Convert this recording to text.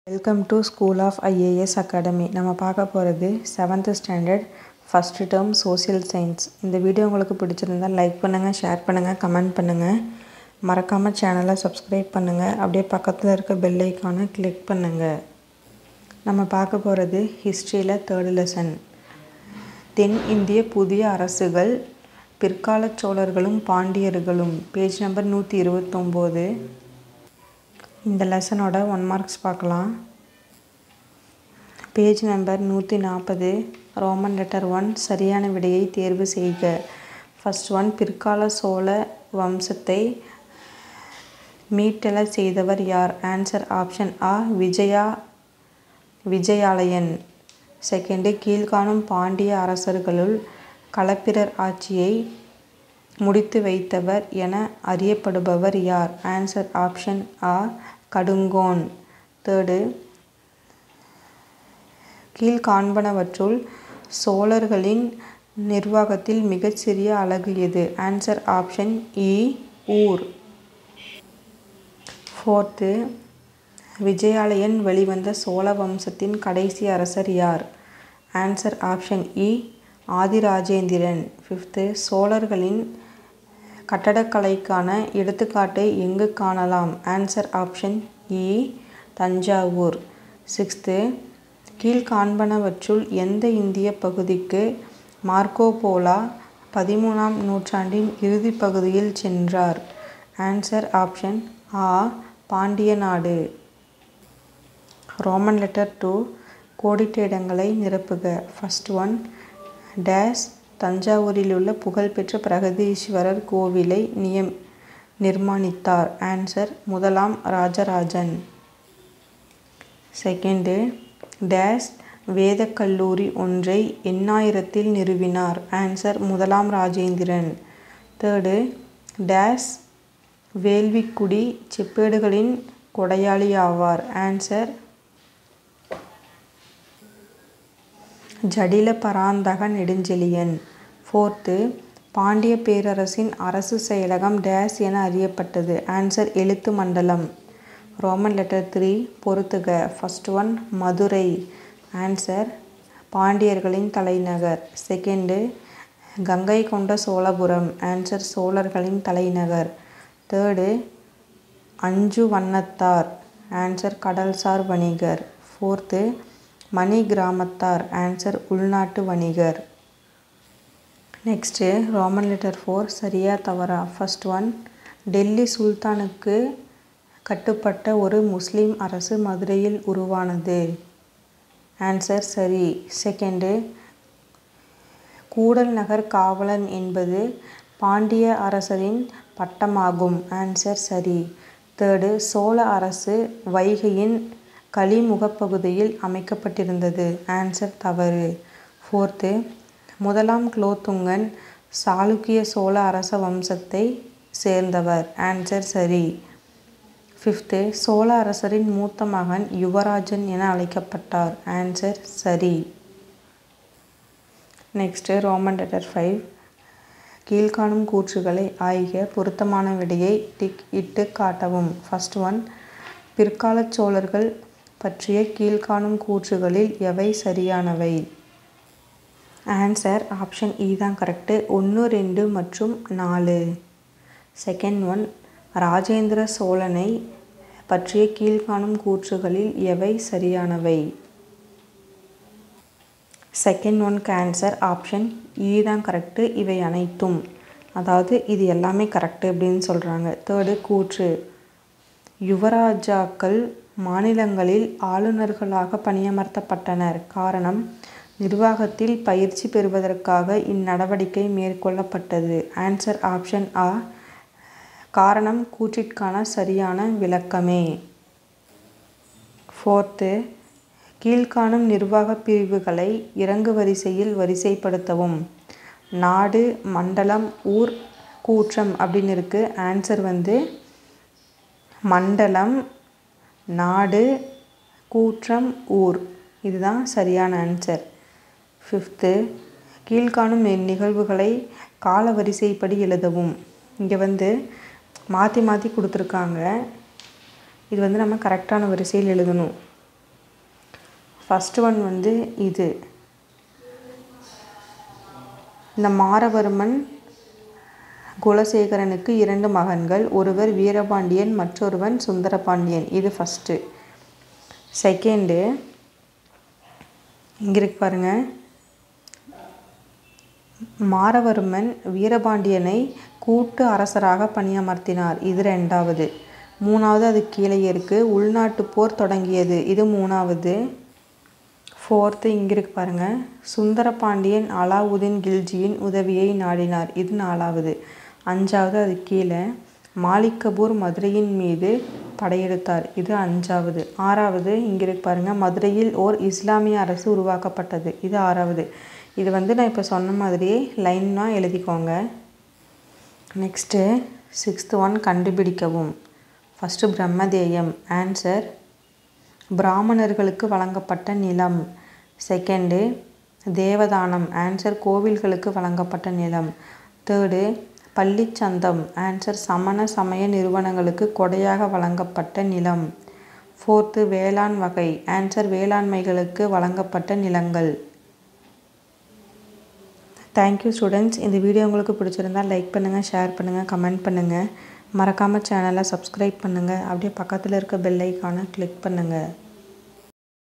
welcome to school of IAS academy நம்ம பார்க்க போகிறது seventh standard first term social science இந்த வீடியோ உங்களுக்கு பிடிச்சிருந்தால் லைக் பண்ணுங்கள் ஷேர் பண்ணுங்கள் கமெண்ட் பண்ணுங்கள் மறக்காமல் சேனலை சப்ஸ்கிரைப் பண்ணுங்கள் அப்படியே பக்கத்தில் இருக்க பெல் ஐக்கானை கிளிக் பண்ணுங்கள் நம்ம பார்க்க போகிறது ஹிஸ்ட்ரியில் தேர்டு லெசன் தென் இந்திய புதிய அரசுகள் பிற்கால சோழர்களும் பாண்டியர்களும் பேஜ் நம்பர் நூற்றி இருபத்தொம்போது இந்த லெசனோட ஒன் மார்க்ஸ் பார்க்கலாம் பேஜ் நம்பர் நூற்றி நாற்பது ரோமன் லெட்டர் ஒன் சரியான விடையை தேர்வு செய்க ஃபஸ்ட் ஒன் பிற்கால சோழ வம்சத்தை மீட்டெழ செய்தவர் யார் ஆன்சர் ஆப்ஷன் ஆ விஜயா விஜயாலயன் செகண்டு கீழ்காணும் பாண்டிய அரசர்களுள் களப்பிரர் ஆட்சியை முடித்து வைத்தவர் என அறியப்படுபவர் யார் ஆன்சர் ஆப்ஷன் ஆ கடுங்கோன் தேர்டு கீழ்காண்பனவற்றுள் சோழர்களின் நிர்வாகத்தில் மிகச்சிறிய அலகு எது ஆன்சர் ஆப்ஷன் இ ஊர் ஃபோர்த்து விஜயாலயன் வெளிவந்த சோழ வம்சத்தின் கடைசி அரசர் யார் ஆன்சர் ஆப்ஷன் இ ஆதிராஜேந்திரன் ஃபிஃப்த்து சோழர்களின் கட்டடக்கலைக்கான எடுத்துக்காட்டை எங்கு காணலாம் ஆன்சர் ஆப்ஷன் இ தஞ்சாவூர் சிக்ஸ்த்து கீழ்காண்பனவற்றுள் எந்த இந்திய பகுதிக்கு மார்க்கோ போலா பதிமூணாம் நூற்றாண்டின் இறுதி பகுதியில் சென்றார் ஆன்சர் ஆப்ஷன் ஆ பாண்டிய நாடு ரோமன் லெட்டர் டூ கோடிட்ட இடங்களை நிரப்புக ஃபஸ்ட் ஒன் டேஸ் தஞ்சாவூரிலுள்ள புகழ்பெற்ற பிரகதீஸ்வரர் கோவிலை நியம் நிர்மாணித்தார் ஆன்சர் முதலாம் ராஜராஜன் செகண்டு டேஸ் வேதக் கல்லூரி ஒன்றை எண்ணாயிரத்தில் நிறுவினார் ஆன்சர் முதலாம் ராஜேந்திரன் தேர்டு டேஸ் வேள்விக்குடி செப்பேடுகளின் கொடையாளி ஆவார் ஆன்சர் ஜடில பராந்தக நெடுஞ்செழியன் ஃபோர்த்து பாண்டிய பேரரசின் அரசு செயலகம் டேஸ் என அறியப்பட்டது ஆன்சர் எழுத்து மண்டலம் ரோமன் லெட்டர் த்ரீ பொறுத்துக ஃபஸ்ட் ஒன் மதுரை ஆன்சர் பாண்டியர்களின் தலைநகர் செகண்டு கங்கை கொண்ட சோழபுரம் ஆன்சர் சோழர்களின் தலைநகர் தேர்டு அஞ்சு வண்ணத்தார் ஆன்சர் கடல்சார் வணிகர் ஃபோர்த்து மணி கிராமத்தார் ஆன்சர் உள்நாட்டு வணிகர் நெக்ஸ்ட்டு ரோமன் லெட்டர் ஃபோர் சரியா தவறா ஃபஸ்ட் ஒன் டெல்லி சுல்தானுக்கு கட்டுப்பட்ட ஒரு முஸ்லீம் அரசு மதுரையில் உருவானது ஆன்சர் சரி செகண்டு கூடல் நகர் காவலன் என்பது பாண்டிய அரசரின் பட்டமாகும் ஆன்சர் சரி தேர்டு சோழ அரசு வைகையின் கலிமுகப்பகுதியில் அமைக்கப்பட்டிருந்தது ஆன்சர் தவறு ஃபோர்த்து முதலாம் குலோத்துங்கன் சாளுக்கிய சோழ அரச வம்சத்தை சேர்ந்தவர் ஆன்சர் சரி ஃபிஃப்த்து சோழ அரசரின் மூத்த மகன் யுவராஜன் என அழைக்கப்பட்டார் ஆன்சர் சரி நெக்ஸ்ட்டு ரோமன் லெட்டர் ஃபைவ் கீழ்காணும் கூற்றுகளை ஆய்க பொருத்தமான விடையை டிக் இட்டு காட்டவும் ஃபஸ்ட் ஒன் பிற்கால சோழர்கள் பற்றிய கீழ்காணும் கூற்றுகளில் எவை சரியானவை ஆன்சர் ஆப்ஷன் இ தான் கரெக்டு ஒன்று ரெண்டு மற்றும் நாலு செகண்ட் ஒன் ராஜேந்திர சோழனை பற்றிய கீழ்காணும் கூற்றுகளில் எவை சரியானவை செகண்ட் ஒன்க்கு ஆன்சர் ஆப்ஷன் இ தான் கரெக்டு இவை அனைத்தும் அதாவது இது எல்லாமே கரெக்டு அப்படின்னு சொல்கிறாங்க தேர்டு கூற்று யுவராஜாக்கள் மாநிலங்களில் ஆளுநர்களாக பணியமர்த்தப்பட்டனர் காரணம் நிர்வாகத்தில் பயிற்சி பெறுவதற்காக இந்நடவடிக்கை மேற்கொள்ளப்பட்டது ஆன்சர் ஆப்ஷன் ஆ காரணம் கூற்றிற்கான சரியான விளக்கமே ஃபோர்த்து கீழ்காணும் நிர்வாக பிரிவுகளை இறங்கு வரிசையில் வரிசைப்படுத்தவும் நாடு மண்டலம் ஊர் கூற்றம் அப்படின்னு இருக்குது ஆன்சர் வந்து மண்டலம் நாடு கூற்றம் ஊர் இதுதான் சரியான ஆன்சர் ஃபிஃப்த்து கீழ்காணும் நிகழ்வுகளை கால வரிசைப்படி எழுதவும் இங்கே வந்து மாற்றி மாற்றி கொடுத்துருக்காங்க இது வந்து நம்ம கரெக்டான வரிசையில் எழுதணும் ஃபஸ்ட்டு ஒன் வந்து இது இந்த மாரவர்மன் குலசேகரனுக்கு இரண்டு மகன்கள் ஒருவர் வீரபாண்டியன் மற்றொருவன் சுந்தரபாண்டியன் இது ஃபஸ்ட்டு செகண்டு இங்கே இருக்கு பாருங்க மாரவர்மன் வீரபாண்டியனை கூட்டு அரசராக பணியமர்த்தினார் இது ரெண்டாவது மூணாவது அது கீழே இருக்குது உள்நாட்டு போர் தொடங்கியது இது மூணாவது ஃபோர்த்து இங்கே இருக்கு பாருங்கள் சுந்தரபாண்டியன் அலாவுதீன் கில்ஜியின் உதவியை நாடினார் இது நாலாவது அஞ்சாவது அது கீழே மாலிக் கபூர் மதுரையின் மீது படையெடுத்தார் இது அஞ்சாவது ஆறாவது இங்கே இருக்கு பாருங்கள் மதுரையில் ஓர் இஸ்லாமிய அரசு உருவாக்கப்பட்டது இது ஆறாவது இது வந்து நான் இப்போ சொன்ன மாதிரியே லைன்னாக எழுதிக்கோங்க நெக்ஸ்ட்டு சிக்ஸ்த்து ஒன் கண்டுபிடிக்கவும் ஃபஸ்ட்டு பிரம்மதேயம் ஆன்சர் பிராமணர்களுக்கு வழங்கப்பட்ட நிலம் செகண்டு தேவதானம் ஆன்சர் கோவில்களுக்கு வழங்கப்பட்ட நிலம் தேர்டு பள்ளிச்சந்தம் ஆன்சர் சமண சமய நிறுவனங்களுக்கு கொடையாக வழங்கப்பட்ட நிலம் ஃபோர்த்து வேளாண் வகை ஆன்சர் வேளாண்மைகளுக்கு வழங்கப்பட்ட நிலங்கள் தேங்க்யூ ஸ்டூடெண்ட்ஸ் இந்த வீடியோ உங்களுக்கு பிடிச்சிருந்தால் லைக் பண்ணுங்கள் ஷேர் பண்ணுங்கள் கமெண்ட் பண்ணுங்கள் மறக்காமல் சேனலை சப்ஸ்கிரைப் பண்ணுங்கள் அப்படியே பக்கத்தில் இருக்க பெல் ஐக்கானை கிளிக் பண்ணுங்கள்